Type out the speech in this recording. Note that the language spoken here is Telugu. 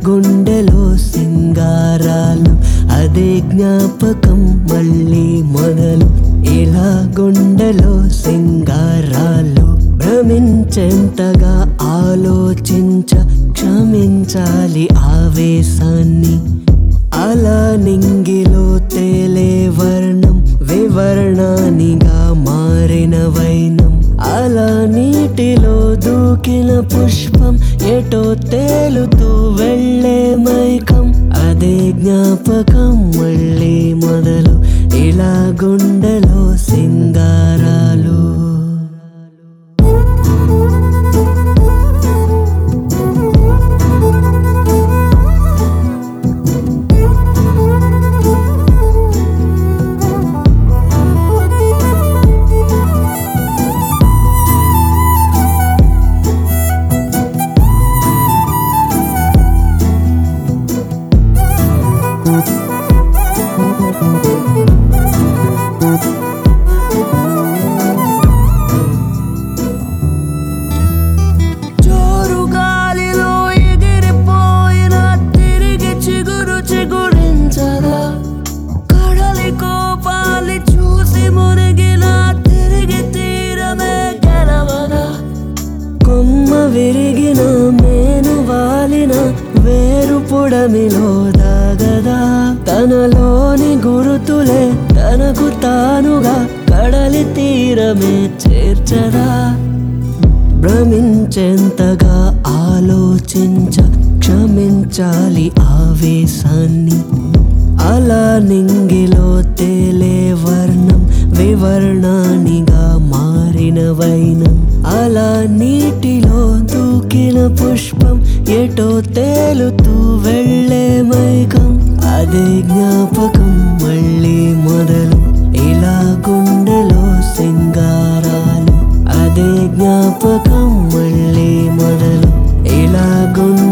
గుండెలో సింగారాలు అదే జ్ఞాపకం మళ్ళీ మొదలు ఇలా గుండెలో సింగారాలు భ్రమించెంతగా ఆలోచించ క్షమించాలి ఆవేశాన్ని అలా నింగిలో తేలే వర్ణం వివర్ణానిగా మారిన వైనం అలా నీటిలో దూకిన పుష్పం ఎటో తేలుతూ వెళ్ళే మైకం అదే జ్ఞాపకం మళ్ళీ మొదలు ఇలా గుండెలో సింగారాలు జోరు గాలిలో ఎగిరిపోయిన తిరిగి చిగురు చిగురించదా కడలి కోపాలి చూసి మునిగిన తిరిగి తీరమే గెలవదా కొమ్మ విరిగిన మేను వాలిన వేరు పుడమిలో దాగదా తనలోని గురుతులే తనకు తానుగా కడలి తీరమే చేర్చదా భ్రమించేంతగా ఆలోచించ క్షమించాలి ఆవేశాన్ని అలా నింగిలో తేలే వర్ణం వివర్ణానిగా మారిన వైనం అలా నీటిలో దూకిన పుష్పం ఎటో తేలుతూ వెళ్ళే మైకం అదే జ్ఞాపకం మళ్ళీ మొదలు ఇలా గుండెలో సింగారాలు అదే జ్ఞాపకం మళ్ళీ మొదలు ఇలా గుండె